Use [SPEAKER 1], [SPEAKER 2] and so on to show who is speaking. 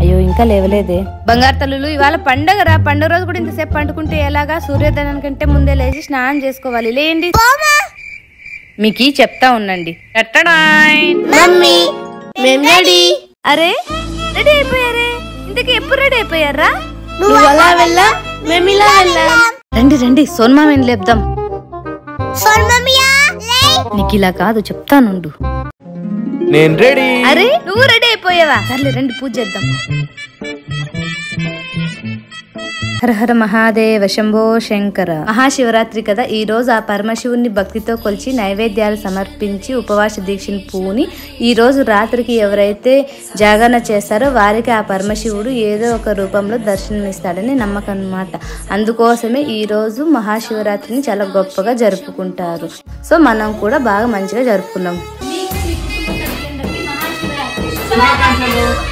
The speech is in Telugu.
[SPEAKER 1] అయ్యో ఇంకా లేవలేదే బంగారు తల్లులు ఇవాళ పండగ రా పండగ రోజు కూడా ఇంతసేపు పండుకుంటే ఎలాగా సూర్యోదయం కంటే ముందే లేచి స్నానం చేసుకోవాలి లేండి మీకు చెప్తా ఉండండి టట్టడాయ్.
[SPEAKER 2] మమ్మీ మేము రెడీ
[SPEAKER 1] అరే రెడీ అయిపోయారే ఇంతకీ ఎప్పుడు రెడీ అయిపోయారా
[SPEAKER 2] నువ్వు అలా వెళ్ళా మేము ఇలా వెళ్ళాం
[SPEAKER 1] రండి రండి సోన్మామని లేపుదాం
[SPEAKER 2] సోన్ మమ్మీయా లే
[SPEAKER 1] నీకు ఇలా కాదు చెప్తానుండు
[SPEAKER 3] నేను రెడీ
[SPEAKER 1] అరే నువ్వు రెడీ అయిపోయావా సర్లే రండి పూజ చేద్దాం హర హర మహాదేవ శంభో శంకర మహాశివరాత్రి కదా ఈ రోజు ఆ పరమశివుని భక్తితో కొలిచి నైవేద్యాలు సమర్పించి ఉపవాస దీక్షను పూని ఈ రోజు రాత్రికి ఎవరైతే జాగరణ చేస్తారో వారికి ఆ పరమశివుడు ఏదో ఒక రూపంలో దర్శనమిస్తాడని నమ్మకం అన్నమాట అందుకోసమే ఈ రోజు మహాశివరాత్రిని చాలా గొప్పగా జరుపుకుంటారు సో మనం కూడా బాగా మంచిగా జరుపుకున్నాం